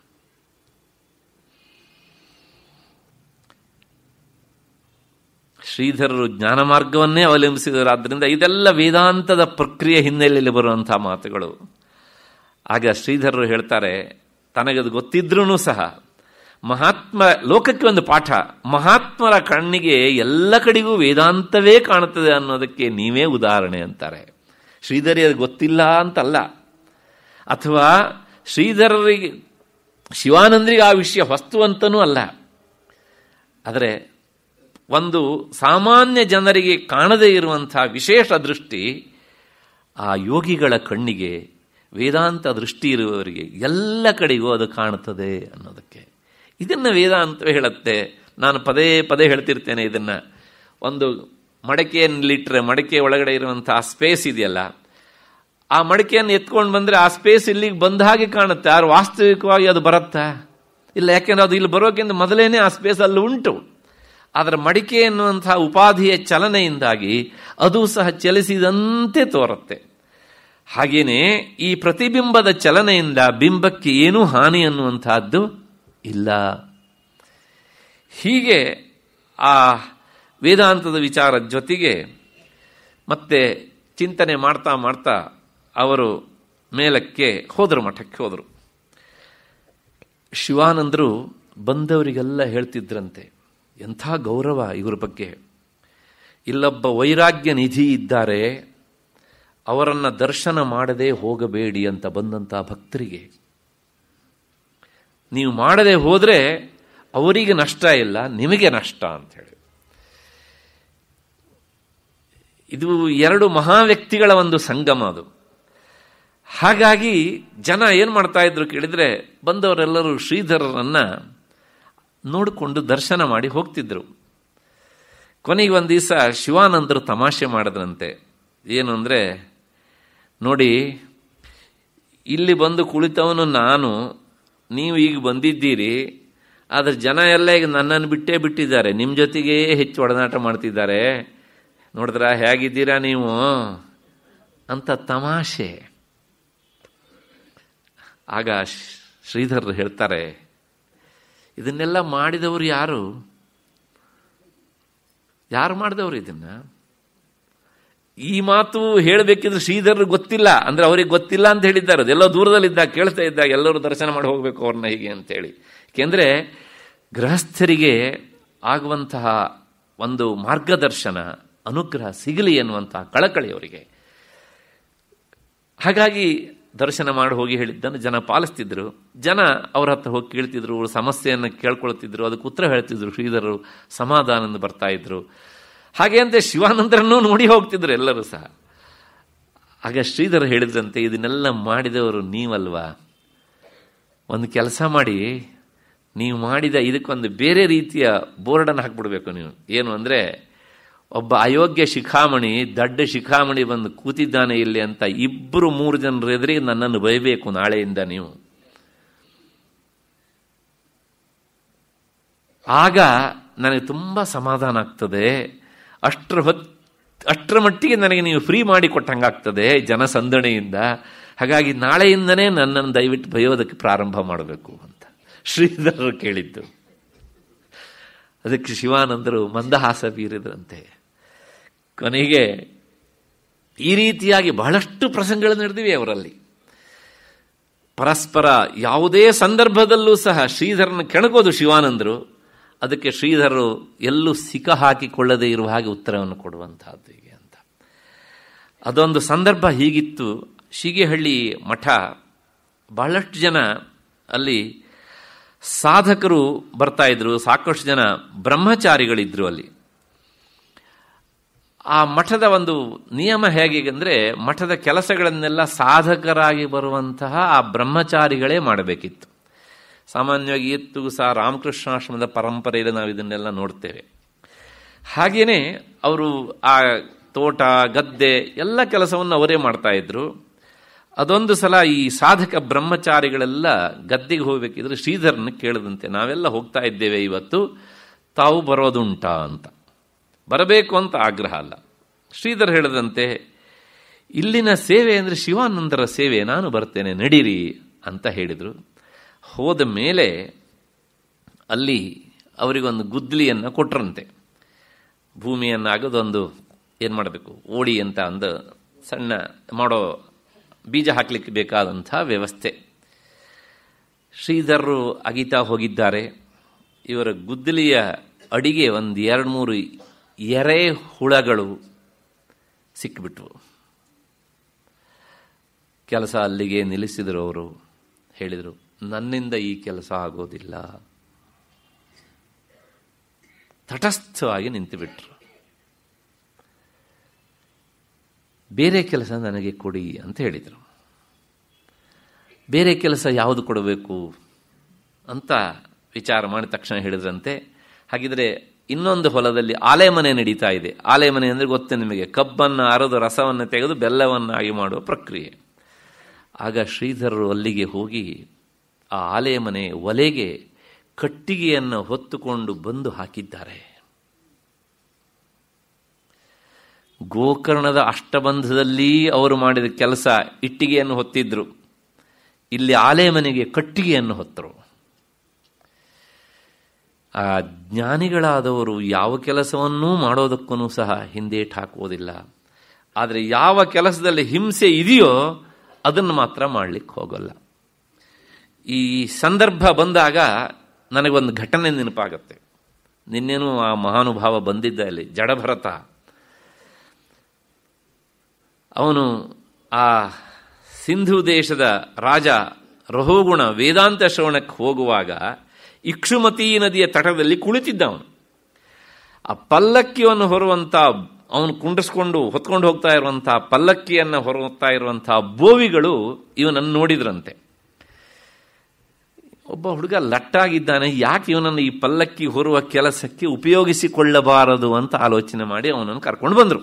ಶ್ರೀಧರರು ಜ್ಞಾನ ಮಾರ್ಗವನ್ನೇ ಅವಲಂಬಿಸಿದರು ಆದ್ದರಿಂದ ಇದೆಲ್ಲ ವೇದಾಂತದ ಪ್ರಕ್ರಿಯೆ ಹಿನ್ನೆಲೆಯಲ್ಲಿ ಬರುವಂತಹ ಮಾತುಗಳು ಆಗ ಶ್ರೀಧರರು ಹೇಳ್ತಾರೆ ತನಗದು ಗೊತ್ತಿದ್ರೂ ಸಹ ಮಹಾತ್ಮ ಲೋಕಕ್ಕೆ ಒಂದು ಪಾಠ ಮಹಾತ್ಮರ ಕಣ್ಣಿಗೆ ಎಲ್ಲ ಕಡೆಗೂ ವೇದಾಂತವೇ ಕಾಣುತ್ತದೆ ಅನ್ನೋದಕ್ಕೆ ನೀವೇ ಉದಾಹರಣೆ ಅಂತಾರೆ ಶ್ರೀಧರಿ ಅದು ಗೊತ್ತಿಲ್ಲ ಅಂತಲ್ಲ ಅಥವಾ ಶ್ರೀಧರರಿಗೆ ಶಿವಾನಂದರಿಗೆ ಆ ವಿಷಯ ವಸ್ತು ಅಂತನೂ ಅಲ್ಲ ಆದರೆ ಒಂದು ಸಾಮಾನ್ಯ ಜನರಿಗೆ ಕಾಣದೇ ಇರುವಂಥ ವಿಶೇಷ ದೃಷ್ಟಿ ಆ ಯೋಗಿಗಳ ಕಣ್ಣಿಗೆ ವೇದಾಂತ ದೃಷ್ಟಿ ಇರುವವರಿಗೆ ಎಲ್ಲ ಕಡೆಗೂ ಅದು ಕಾಣುತ್ತದೆ ಅನ್ನೋದಕ್ಕೆ ಇದನ್ನು ವೇದಾಂತ ಹೇಳುತ್ತೆ ನಾನು ಪದೇ ಪದೇ ಹೇಳ್ತಿರ್ತೇನೆ ಇದನ್ನು ಒಂದು ಮಡಕೆಯನ್ನಿಟ್ಟರೆ ಮಡಕೆ ಒಳಗಡೆ ಇರುವಂಥ ಸ್ಪೇಸ್ ಇದೆಯಲ್ಲ ಆ ಮಡಿಕೆಯನ್ನು ಎತ್ಕೊಂಡು ಬಂದರೆ ಆ ಸ್ಪೇಸ್ ಇಲ್ಲಿಗೆ ಬಂದ ಹಾಗೆ ಕಾಣುತ್ತೆ ಆದ್ರೆ ವಾಸ್ತವಿಕವಾಗಿ ಅದು ಬರುತ್ತಾ ಇಲ್ಲ ಯಾಕೆಂದ್ರೆ ಅದು ಇಲ್ಲಿ ಬರೋಕ್ಕಿಂತ ಮೊದಲೇನೆ ಆ ಸ್ಪೇಸ್ ಅಲ್ಲಿ ಉಂಟು ಆದರೆ ಮಡಿಕೆ ಎನ್ನುವಂತಹ ಉಪಾಧಿಯ ಚಲನೆಯಿಂದಾಗಿ ಅದು ಸಹ ಚಲಿಸಿದಂತೆ ತೋರುತ್ತೆ ಹಾಗೇನೆ ಈ ಪ್ರತಿಬಿಂಬದ ಚಲನೆಯಿಂದ ಬಿಂಬಕ್ಕೆ ಏನೂ ಹಾನಿ ಅನ್ನುವಂತಹದ್ದು ಇಲ್ಲ ಹೀಗೆ ಆ ವೇದಾಂತದ ವಿಚಾರದ ಜೊತೆಗೆ ಮತ್ತೆ ಚಿಂತನೆ ಮಾಡ್ತಾ ಮಾಡ್ತಾ ಅವರು ಮೇಲಕ್ಕೆ ಹೋದರು ಮಠಕ್ಕೆ ಹೋದರು ಶಿವಾನಂದರು ಬಂದವರಿಗೆಲ್ಲ ಹೇಳ್ತಿದ್ರಂತೆ ಎಂಥ ಗೌರವ ಇವ್ರ ಬಗ್ಗೆ ಇಲ್ಲೊಬ್ಬ ವೈರಾಗ್ಯ ನಿಧಿ ಇದ್ದಾರೆ ಅವರನ್ನು ದರ್ಶನ ಮಾಡದೆ ಹೋಗಬೇಡಿ ಅಂತ ಬಂದಂಥ ಭಕ್ತರಿಗೆ ನೀವು ಮಾಡದೆ ಹೋದರೆ ಅವರಿಗೆ ನಷ್ಟ ಇಲ್ಲ ನಿಮಗೆ ನಷ್ಟ ಅಂತ ಹೇಳಿ ಇದು ಎರಡು ಮಹಾ ವ್ಯಕ್ತಿಗಳ ಒಂದು ಸಂಗಮ ಅದು ಹಾಗಾಗಿ ಜನ ಏನು ಮಾಡ್ತಾ ಇದ್ರು ಕೇಳಿದ್ರೆ ಬಂದವರೆಲ್ಲರೂ ಶ್ರೀಧರರನ್ನ ನೋಡಿಕೊಂಡು ದರ್ಶನ ಮಾಡಿ ಹೋಗ್ತಿದ್ರು ಕೊನೆಗೆ ಒಂದು ದಿವಸ ಶಿವಾನಂದರು ತಮಾಷೆ ಮಾಡಿದ್ರಂತೆ ಏನು ಅಂದರೆ ನೋಡಿ ಇಲ್ಲಿ ಬಂದು ಕುಳಿತವನು ನಾನು ನೀವು ಈಗ ಬಂದಿದ್ದೀರಿ ಆದರೆ ಜನ ಎಲ್ಲ ಈಗ ನನ್ನನ್ನು ಬಿಟ್ಟೇ ಬಿಟ್ಟಿದ್ದಾರೆ ನಿಮ್ಮ ಜೊತೆಗೇ ಹೆಚ್ಚು ಒಡನಾಟ ಮಾಡ್ತಿದ್ದಾರೆ ನೋಡಿದ್ರ ಹೇಗಿದ್ದೀರಾ ನೀವು ಅಂತ ತಮಾಷೆ ಆಗ ಶ್ರೀಧರ್ ಹೇಳ್ತಾರೆ ಇದನ್ನೆಲ್ಲ ಮಾಡಿದವರು ಯಾರು ಯಾರು ಮಾಡಿದವರು ಇದನ್ನ ಈ ಮಾತು ಹೇಳಬೇಕಿದ್ರೆ ಶ್ರೀಧರ್ ಗೊತ್ತಿಲ್ಲ ಅಂದ್ರೆ ಅವ್ರಿಗೆ ಗೊತ್ತಿಲ್ಲ ಅಂತ ಹೇಳಿದ್ದಾರೆ ಅದೆಲ್ಲೋ ದೂರದಲ್ಲಿದ್ದಾಗ ಕೇಳ್ತಾ ಇದ್ದಾಗ ಎಲ್ಲರೂ ದರ್ಶನ ಮಾಡಿ ಹೋಗ್ಬೇಕು ಅವ್ರನ್ನ ಹೀಗೆ ಅಂತೇಳಿ ಏಕೆಂದ್ರೆ ಗೃಹಸ್ಥರಿಗೆ ಆಗುವಂತಹ ಒಂದು ಮಾರ್ಗದರ್ಶನ ಅನುಗ್ರಹ ಸಿಗಲಿ ಎನ್ನುವಂತಹ ಕಳಕಳಿ ಅವರಿಗೆ ಹಾಗಾಗಿ ದರ್ಶನ ಮಾಡಿ ಹೋಗಿ ಹೇಳಿದ್ದನ್ನು ಜನ ಪಾಲಿಸ್ತಿದ್ರು ಜನ ಅವ್ರ ಹತ್ರ ಹೋಗಿ ಕೇಳ್ತಿದ್ರು ಸಮಸ್ಯೆಯನ್ನು ಕೇಳ್ಕೊಳ್ತಿದ್ರು ಅದಕ್ಕೆ ಉತ್ತರ ಹೇಳ್ತಿದ್ರು ಶ್ರೀಧರರು ಸಮಾಧಾನದಿಂದ ಬರ್ತಾ ಇದ್ರು ಹಾಗೆ ಅಂತ ಶಿವಾನಂದರನ್ನು ನೋಡಿ ಹೋಗ್ತಿದ್ರು ಎಲ್ಲರೂ ಸಹ ಆಗ ಶ್ರೀಧರ ಹೇಳಿದ್ರಂತೆ ಇದನ್ನೆಲ್ಲ ಮಾಡಿದವರು ನೀವಲ್ವಾ ಒಂದು ಕೆಲಸ ಮಾಡಿ ನೀವು ಮಾಡಿದ ಇದಕ್ಕೊಂದು ಬೇರೆ ರೀತಿಯ ಬೋರ್ಡನ್ನು ಹಾಕ್ಬಿಡ್ಬೇಕು ನೀವು ಏನು ಅಂದರೆ ಒಬ್ಬ ಅಯೋಗ್ಯ ಶಿಖಾಮಣಿ ದಡ್ಡ ಶಿಖಾಮಣಿ ಬಂದು ಕೂತಿದ್ದಾನೆ ಇಲ್ಲಿ ಅಂತ ಇಬ್ಬರು ಮೂರು ಜನರು ಎದುರಿಗೆ ನನ್ನನ್ನು ಬಯಬೇಕು ನಾಳೆಯಿಂದ ನೀವು ಆಗ ನನಗೆ ತುಂಬ ಸಮಾಧಾನ ಆಗ್ತದೆ ಅಷ್ಟರ ಹೊತ್ ಅಷ್ಟರ ಮಟ್ಟಿಗೆ ನನಗೆ ನೀವು ಫ್ರೀ ಮಾಡಿ ಕೊಟ್ಟಂಗಾಗ್ತದೆ ಜನಸಂದಣಿಯಿಂದ ಹಾಗಾಗಿ ನಾಳೆಯಿಂದನೇ ನನ್ನನ್ನು ದಯವಿಟ್ಟು ಬಯೋದಕ್ಕೆ ಪ್ರಾರಂಭ ಮಾಡಬೇಕು ಅಂತ ಶ್ರೀಧರರು ಕೇಳಿದ್ದು ಅದಕ್ಕೆ ಶಿವಾನಂದರು ಮಂದಹಾಸ ಬೀರಿದ್ರಂತೆ ಕೊನೆಗೆ ಈ ರೀತಿಯಾಗಿ ಬಹಳಷ್ಟು ಪ್ರಸಂಗಗಳು ನಡೆದಿವೆ ಅವರಲ್ಲಿ ಪರಸ್ಪರ ಯಾವುದೇ ಸಂದರ್ಭದಲ್ಲೂ ಸಹ ಶ್ರೀಧರನ ಕೆಣಕೋದು ಶಿವಾನಂದರು ಅದಕ್ಕೆ ಶ್ರೀಧರರು ಎಲ್ಲೂ ಸಿಕ್ಕ ಹಾಕಿಕೊಳ್ಳದೇ ಇರುವ ಹಾಗೆ ಉತ್ತರವನ್ನು ಕೊಡುವಂತಹದ್ದು ಹೀಗೆ ಅಂತ ಅದೊಂದು ಸಂದರ್ಭ ಹೀಗಿತ್ತು ಶೀಗೆಹಳ್ಳಿ ಮಠ ಬಹಳಷ್ಟು ಜನ ಅಲ್ಲಿ ಸಾಧಕರು ಬರ್ತಾ ಇದ್ರು ಸಾಕಷ್ಟು ಜನ ಬ್ರಹ್ಮಚಾರಿಗಳಿದ್ರು ಅಲ್ಲಿ ಆ ಮಠದ ಒಂದು ನಿಯಮ ಹೇಗೆ ಅಂದರೆ ಮಠದ ಕೆಲಸಗಳನ್ನೆಲ್ಲ ಸಾಧಕರಾಗಿ ಬರುವಂತಹ ಆ ಬ್ರಹ್ಮಚಾರಿಗಳೇ ಮಾಡಬೇಕಿತ್ತು ಸಾಮಾನ್ಯವಾಗಿ ಎತ್ತು ಸಹ ರಾಮಕೃಷ್ಣಾಶ್ರಮದ ಪರಂಪರೆಯಲ್ಲಿ ನಾವು ಇದನ್ನೆಲ್ಲ ನೋಡ್ತೇವೆ ಹಾಗೆಯೇ ಅವರು ಆ ತೋಟ ಗದ್ದೆ ಎಲ್ಲ ಕೆಲಸವನ್ನು ಅವರೇ ಮಾಡ್ತಾ ಇದ್ರು ಅದೊಂದು ಸಲ ಈ ಸಾಧಕ ಬ್ರಹ್ಮಚಾರಿಗಳೆಲ್ಲ ಗದ್ದೆಗೆ ಹೋಗಬೇಕಿದ್ರೆ ಶ್ರೀಧರನ ಕೇಳದಂತೆ ನಾವೆಲ್ಲ ಹೋಗ್ತಾ ಇದ್ದೇವೆ ಇವತ್ತು ತಾವು ಬರೋದುಂಟಾ ಅಂತ ಬರಬೇಕು ಅಂತ ಆಗ್ರಹ ಅಲ್ಲ ಶ್ರೀಧರ್ ಹೇಳದಂತೆ ಇಲ್ಲಿನ ಸೇವೆ ಅಂದರೆ ಶಿವಾನಂದರ ಸೇವೆ ನಾನು ಬರ್ತೇನೆ ನಡೀರಿ ಅಂತ ಹೇಳಿದರು ಹೋದ ಮೇಲೆ ಅಲ್ಲಿ ಅವರಿಗೊಂದು ಗುದ್ದಲಿಯನ್ನು ಕೊಟ್ರಂತೆ ಭೂಮಿಯನ್ನು ಆಗೋದೊಂದು ಏನು ಮಾಡಬೇಕು ಓಡಿ ಅಂತ ಅಂದು ಸಣ್ಣ ಮಾಡೋ ಬೀಜ ಹಾಕಲಿಕ್ಕೆ ಬೇಕಾದಂಥ ವ್ಯವಸ್ಥೆ ಶ್ರೀಧರರು ಅಗಿತಾ ಹೋಗಿದ್ದಾರೆ ಇವರ ಗುದ್ದಲಿಯ ಅಡಿಗೆ ಒಂದು ಎರಡು ಮೂರು ಎರೆ ಹುಳಗಳು ಸಿಕ್ಕಿಬಿಟ್ವು ಕೆಲಸ ಅಲ್ಲಿಗೆ ನಿಲ್ಲಿಸಿದರು ಅವರು ಹೇಳಿದರು ನನ್ನಿಂದ ಈ ಕೆಲಸ ಆಗೋದಿಲ್ಲ ತಟಸ್ಥವಾಗಿ ನಿಂತುಬಿಟ್ರು ಬೇರೆ ಕೆಲಸ ನನಗೆ ಕೊಡಿ ಅಂತ ಹೇಳಿದರು ಬೇರೆ ಕೆಲಸ ಯಾವುದು ಕೊಡಬೇಕು ಅಂತ ವಿಚಾರ ಮಾಡಿದ ತಕ್ಷಣ ಹೇಳಿದ್ರಂತೆ ಹಾಗಿದ್ರೆ ಇನ್ನೊಂದು ಹೊಲದಲ್ಲಿ ಆಲೆಮನೆ ನಡೀತಾ ಇದೆ ಆಲೆಮನೆ ಅಂದರೆ ಗೊತ್ತೇ ನಿಮಗೆ ಕಬ್ಬನ್ನು ಅರೆದು ರಸವನ್ನು ತೆಗೆದು ಬೆಲ್ಲವನ್ನಾಗಿ ಮಾಡುವ ಪ್ರಕ್ರಿಯೆ ಆಗ ಶ್ರೀಧರರು ಅಲ್ಲಿಗೆ ಹೋಗಿ ಆ ಆಲೆ ಮನೆ ಒಲೆಗೆ ಕಟ್ಟಿಗೆಯನ್ನು ಹೊತ್ತುಕೊಂಡು ಬಂದು ಹಾಕಿದ್ದಾರೆ ಗೋಕರ್ಣದ ಅಷ್ಟಬಂಧದಲ್ಲಿ ಅವರು ಮಾಡಿದ ಕೆಲಸ ಇಟ್ಟಿಗೆಯನ್ನು ಹೊತ್ತಿದ್ರು ಇಲ್ಲಿ ಆಲೆ ಮನೆಗೆ ಕಟ್ಟಿಗೆಯನ್ನು ಹೊತ್ತರು ಆ ಜ್ಞಾನಿಗಳಾದವರು ಯಾವ ಕೆಲಸವನ್ನೂ ಮಾಡೋದಕ್ಕೂ ಸಹ ಹಿಂದೇಟ್ ಹಾಕುವುದಿಲ್ಲ ಆದರೆ ಯಾವ ಕೆಲಸದಲ್ಲಿ ಹಿಂಸೆ ಇದೆಯೋ ಅದನ್ನು ಮಾತ್ರ ಮಾಡಲಿಕ್ಕೆ ಹೋಗಲ್ಲ ಈ ಸಂದರ್ಭ ಬಂದಾಗ ನನಗೊಂದು ಘಟನೆ ನೆನಪಾಗತ್ತೆ ನಿನ್ನೇನು ಆ ಮಹಾನುಭಾವ ಬಂದಿದ್ದ ಅಲ್ಲಿ ಜಡಭರತ ಅವನು ಆ ಸಿಂಧು ದೇಶದ ರಾಜ ರಹುಗುಣ ವೇದಾಂತ ಶ್ರವಣಕ್ಕೆ ಹೋಗುವಾಗ ಇಕ್ಷುಮತಿ ನದಿಯ ತಟದಲ್ಲಿ ಕುಳಿತಿದ್ದ ಅವನು ಆ ಪಲ್ಲಕ್ಕಿಯನ್ನು ಹೊರುವಂಥ ಅವನು ಕುಂಡಿಸ್ಕೊಂಡು ಹೊತ್ಕೊಂಡು ಹೋಗ್ತಾ ಇರುವಂಥ ಪಲ್ಲಕ್ಕಿಯನ್ನು ಹೊರುತ್ತಾ ಇರುವಂಥ ಬೋವಿಗಳು ಇವನನ್ನು ನೋಡಿದ್ರಂತೆ ಒಬ್ಬ ಹುಡುಗ ಲಟ್ಟಾಗಿದ್ದಾನೆ ಯಾಕೆ ಇವನನ್ನು ಈ ಪಲ್ಲಕ್ಕಿ ಹೊರುವ ಕೆಲಸಕ್ಕೆ ಉಪಯೋಗಿಸಿಕೊಳ್ಳಬಾರದು ಅಂತ ಆಲೋಚನೆ ಮಾಡಿ ಅವನನ್ನು ಕರ್ಕೊಂಡು ಬಂದರು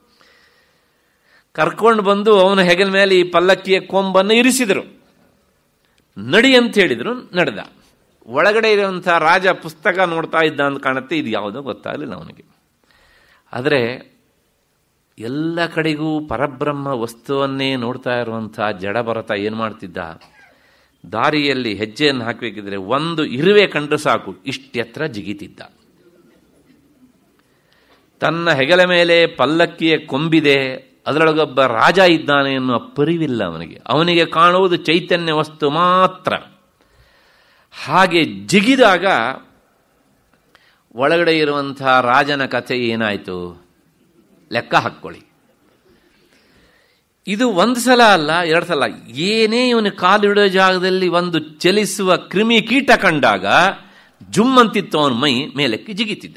ಕರ್ಕೊಂಡು ಬಂದು ಅವನ ಹೆಗಲ ಮೇಲೆ ಈ ಪಲ್ಲಕ್ಕಿಯ ಕೊಂಬನ್ನು ಇರಿಸಿದರು ನಡಿ ಅಂತ ಹೇಳಿದ್ರು ನಡೆದ ಒಳಗಡೆ ಇರುವಂಥ ರಾಜ ಪುಸ್ತಕ ನೋಡ್ತಾ ಇದ್ದ ಅಂತ ಕಾಣುತ್ತೆ ಇದು ಯಾವುದೋ ಗೊತ್ತಾಗಲಿಲ್ಲ ಅವನಿಗೆ ಆದರೆ ಎಲ್ಲ ಕಡೆಗೂ ಪರಬ್ರಹ್ಮ ವಸ್ತುವನ್ನೇ ನೋಡ್ತಾ ಇರುವಂಥ ಜಡಭರತ ಏನು ಮಾಡ್ತಿದ್ದ ದಾರಿಯಲ್ಲಿ ಹೆಜ್ಜೆಯನ್ನು ಹಾಕಬೇಕಿದ್ರೆ ಒಂದು ಇರುವೆ ಕಂಡು ಸಾಕು ಇಷ್ಟೆತ್ರ ಜಿಗಿತಿದ್ದ ತನ್ನ ಹೆಗಲ ಮೇಲೆ ಪಲ್ಲಕ್ಕಿಯ ಕೊಂಬಿದೆ ಅದರೊಳಗೊಬ್ಬ ರಾಜ ಇದ್ದಾನೆ ಎನ್ನುವ ಪರಿವಿಲ್ಲ ಅವನಿಗೆ ಅವನಿಗೆ ಕಾಣುವುದು ಚೈತನ್ಯ ವಸ್ತು ಮಾತ್ರ ಹಾಗೆ ಜಿಗಿದಾಗ ಒಳಗಡೆ ಇರುವಂಥ ರಾಜನ ಕಥೆ ಏನಾಯಿತು ಲೆಕ್ಕ ಹಾಕ್ಕೊಳ್ಳಿ ಇದು ಒಂದು ಸಲ ಅಲ್ಲ ಎರಡು ಸಲ ಏನೇ ಇವನು ಕಾಲಿಡೋ ಜಾಗದಲ್ಲಿ ಒಂದು ಚಲಿಸುವ ಕ್ರಿಮಿ ಕೀಟ ಕಂಡಾಗ ಜುಮ್ಮಂತಿತ್ತು ಅವನ ಮೈ ಮೇಲಕ್ಕೆ ಜಿಗಿತಿದ್ದ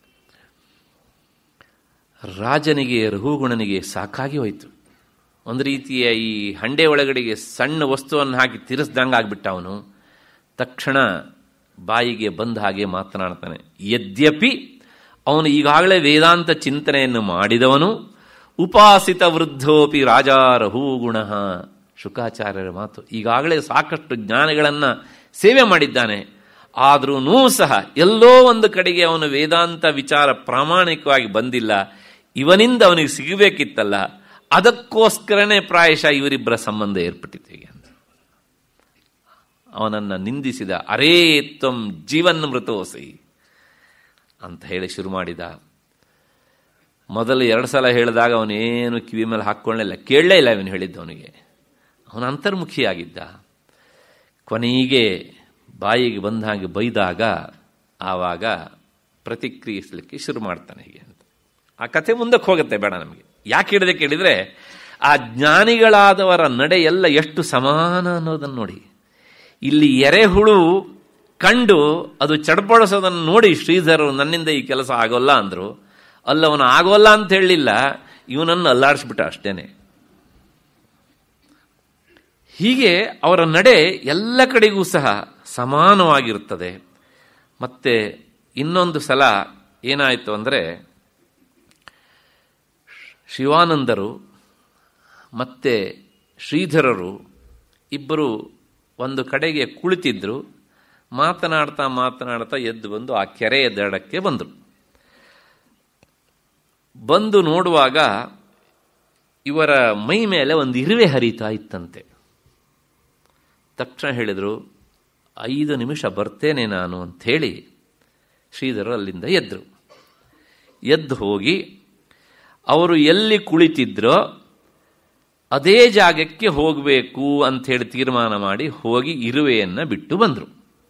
ರಾಜನಿಗೆ ರಘುಗುಣನಿಗೆ ಸಾಕಾಗಿ ಹೋಯಿತು ಒಂದು ರೀತಿಯ ಈ ಹಂಡೆ ಒಳಗಡೆಗೆ ಸಣ್ಣ ವಸ್ತುವನ್ನು ಹಾಕಿ ತಿರ್ಸ್ದಂಗೆ ಆಗ್ಬಿಟ್ಟ ಅವನು ತಕ್ಷಣ ಬಾಯಿಗೆ ಬಂದ ಹಾಗೆ ಮಾತನಾಡ್ತಾನೆ ಯದ್ಯಪಿ ಅವನು ಈಗಾಗಲೇ ವೇದಾಂತ ಚಿಂತನೆಯನ್ನು ಮಾಡಿದವನು ಉಪಾಸಿತ ವೃದ್ಧೋಪಿ ರಾಜ ರಘುಗುಣ ಶುಕಾಚಾರ್ಯರ ಮಾತು ಈಗಾಗಲೇ ಸಾಕಷ್ಟು ಜ್ಞಾನಗಳನ್ನು ಸೇವೆ ಮಾಡಿದ್ದಾನೆ ಆದ್ರೂ ಸಹ ಎಲ್ಲೋ ಒಂದು ಕಡೆಗೆ ಅವನು ವೇದಾಂತ ವಿಚಾರ ಪ್ರಾಮಾಣಿಕವಾಗಿ ಬಂದಿಲ್ಲ ಇವನಿಂದ ಅವನಿಗೆ ಸಿಗಬೇಕಿತ್ತಲ್ಲ ಅದಕ್ಕೋಸ್ಕರನೇ ಪ್ರಾಯಶಃ ಇವರಿಬ್ಬರ ಸಂಬಂಧ ಏರ್ಪಟ್ಟಿದೆ ಅಂತ ಅವನನ್ನು ನಿಂದಿಸಿದ ಅರೇ ತ್ವಂ ಜೀವನ್ ಮೃತೋಸಿ ಅಂತ ಹೇಳಿ ಶುರು ಮಾಡಿದ ಮೊದಲು ಎರಡು ಸಲ ಹೇಳಿದಾಗ ಅವನೇನು ಕಿವಿ ಮೇಲೆ ಹಾಕ್ಕೊಳ್ಳಿಲ್ಲ ಕೇಳಲೇ ಇಲ್ಲ ಇವನು ಹೇಳಿದ್ದ ಅವನಿಗೆ ಅವನ ಅಂತರ್ಮುಖಿಯಾಗಿದ್ದ ಕೊನೆಗೆ ಬಾಯಿಗೆ ಬಂದ ಹಾಗೆ ಬೈದಾಗ ಆವಾಗ ಪ್ರತಿಕ್ರಿಯಿಸಲಿಕ್ಕೆ ಶುರು ಮಾಡ್ತಾನೆ ಹೀಗೆ ಅಂತ ಆ ಕಥೆ ಮುಂದಕ್ಕೆ ಹೋಗುತ್ತೆ ಬೇಡ ನಮಗೆ ಯಾಕೆ ಹೇಳಿದೆ ಕೇಳಿದರೆ ಆ ಜ್ಞಾನಿಗಳಾದವರ ನಡೆ ಎಲ್ಲ ಎಷ್ಟು ಸಮಾನ ಅನ್ನೋದನ್ನು ನೋಡಿ ಇಲ್ಲಿ ಎರೆಹುಳು ಕಂಡು ಅದು ಚಡಪಡಿಸೋದನ್ನು ನೋಡಿ ಶ್ರೀಧರು ನನ್ನಿಂದ ಈ ಕೆಲಸ ಆಗೋಲ್ಲ ಅಂದರು ಅಲ್ಲವನು ಆಗೋಲ್ಲ ಅಂತ ಹೇಳಲಿಲ್ಲ ಇವನನ್ನು ಅಲ್ಲಾಡಿಸ್ಬಿಟ್ಟ ಅಷ್ಟೇನೆ ಹೀಗೆ ಅವರ ನಡೆ ಎಲ್ಲ ಕಡೆಗೂ ಸಹ ಸಮಾನವಾಗಿರುತ್ತದೆ ಮತ್ತೆ ಇನ್ನೊಂದು ಸಲ ಏನಾಯಿತು ಅಂದರೆ ಶಿವಾನಂದರು ಮತ್ತೆ ಶ್ರೀಧರರು ಇಬ್ಬರು ಒಂದು ಕಡೆಗೆ ಕುಳಿತಿದ್ರು ಮಾತನಾಡ್ತಾ ಮಾತನಾಡ್ತಾ ಎದ್ದು ಬಂದು ಆ ಕೆರೆಯ ದಡಕ್ಕೆ ಬಂದರು ಬಂದು ನೋಡುವಾಗ ಇವರ ಮೈ ಮೇಲೆ ಒಂದು ಇರುವೆ ಹರಿತಾ ಇತ್ತಂತೆ ತಕ್ಷಣ ಹೇಳಿದರು ಐದು ನಿಮಿಷ ಬರ್ತೇನೆ ನಾನು ಅಂಥೇಳಿ ಶ್ರೀಧರು ಅಲ್ಲಿಂದ ಎದ್ರು ಎದ್ದು ಹೋಗಿ ಅವರು ಎಲ್ಲಿ ಕುಳಿತಿದ್ರೋ ಅದೇ ಜಾಗಕ್ಕೆ ಹೋಗಬೇಕು ಅಂಥೇಳಿ ತೀರ್ಮಾನ ಮಾಡಿ ಹೋಗಿ ಇರುವೆಯನ್ನು ಬಿಟ್ಟು ಬಂದರು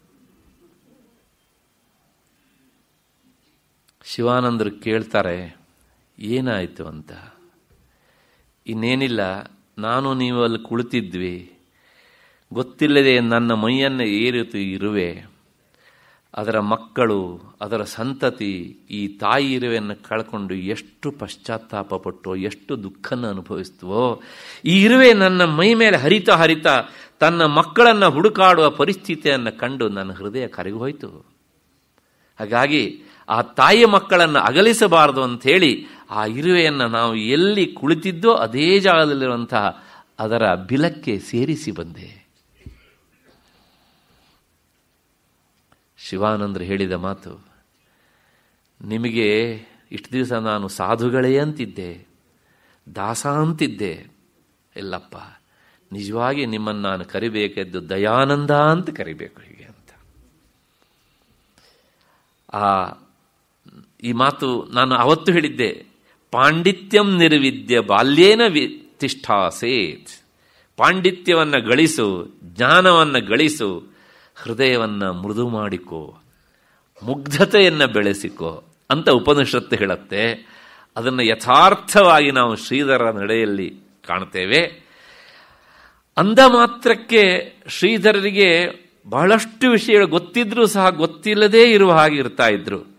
ಶಿವಾನಂದರು ಕೇಳ್ತಾರೆ ಏನಾಯಿತು ಅಂತ ಇನ್ನೇನಿಲ್ಲ ನಾನು ನೀವು ಅಲ್ಲಿ ಕುಳಿತಿದ್ವಿ ಗೊತ್ತಿಲ್ಲದೆ ನನ್ನ ಮೈಯನ್ನು ಏರಿತು ಇರುವೆ ಅದರ ಮಕ್ಕಳು ಅದರ ಸಂತತಿ ಈ ತಾಯಿ ಇರುವೆಯನ್ನು ಕಳ್ಕೊಂಡು ಎಷ್ಟು ಪಶ್ಚಾತ್ತಾಪ ಪಟ್ಟು ಎಷ್ಟು ದುಃಖನ ಅನುಭವಿಸ್ತವೋ ಈ ಇರುವೆ ನನ್ನ ಮೈ ಮೇಲೆ ಹರಿತಾ ಹರಿತಾ ತನ್ನ ಮಕ್ಕಳನ್ನು ಹುಡುಕಾಡುವ ಪರಿಸ್ಥಿತಿಯನ್ನು ಕಂಡು ನನ್ನ ಹೃದಯ ಕರಗಿ ಹೋಯಿತು ಹಾಗಾಗಿ ಆ ತಾಯಿಯ ಮಕ್ಕಳನ್ನು ಅಗಲಿಸಬಾರದು ಅಂಥೇಳಿ ಆ ಇರುವೆಯನ್ನು ನಾವು ಎಲ್ಲಿ ಕುಳಿತಿದ್ದೋ ಅದೇ ಜಾಗದಲ್ಲಿರುವಂತಹ ಅದರ ಬಿಲಕ್ಕೆ ಸೇರಿಸಿ ಬಂದೆ ಶಿವಾನಂದರು ಹೇಳಿದ ಮಾತು ನಿಮಗೆ ಇಷ್ಟು ದಿವಸ ನಾನು ಸಾಧುಗಳೇ ಅಂತಿದ್ದೆ ದಾಸ ಅಂತಿದ್ದೆ ಇಲ್ಲಪ್ಪ ನಿಜವಾಗಿ ನಿಮ್ಮನ್ನು ನಾನು ಕರಿಬೇಕೆದ್ದು ದಯಾನಂದ ಅಂತ ಕರಿಬೇಕು ಹೀಗೆ ಅಂತ ಆ ಈ ಮಾತು ನಾನು ಅವತ್ತು ಹೇಳಿದ್ದೆ ಪಾಂಡಿತ್ಯಂ ನಿರ್ವಿದ್ಯ ಬಾಲ್ಯೇನ ವಿ ತಿಷ್ಠಾಸೇತ್ ಪಾಂಡಿತ್ಯವನ್ನು ಗಳಿಸು ಜ್ಞಾನವನ್ನು ಗಳಿಸು ಹೃದಯವನ್ನು ಮೃದು ಮಾಡಿಕೋ ಮುಗ್ಧತೆಯನ್ನು ಬೆಳೆಸಿಕೋ ಅಂತ ಉಪನಿಷತ್ತು ಹೇಳುತ್ತೆ ಅದನ್ನು ಯಥಾರ್ಥವಾಗಿ ನಾವು ಶ್ರೀಧರ ನಡೆಯಲ್ಲಿ ಕಾಣ್ತೇವೆ ಅಂದ ಮಾತ್ರಕ್ಕೆ ಶ್ರೀಧರರಿಗೆ ಬಹಳಷ್ಟು ವಿಷಯಗಳು ಗೊತ್ತಿದ್ರೂ ಸಹ ಗೊತ್ತಿಲ್ಲದೇ ಇರುವ ಹಾಗೆ ಇರ್ತಾ ಇದ್ರು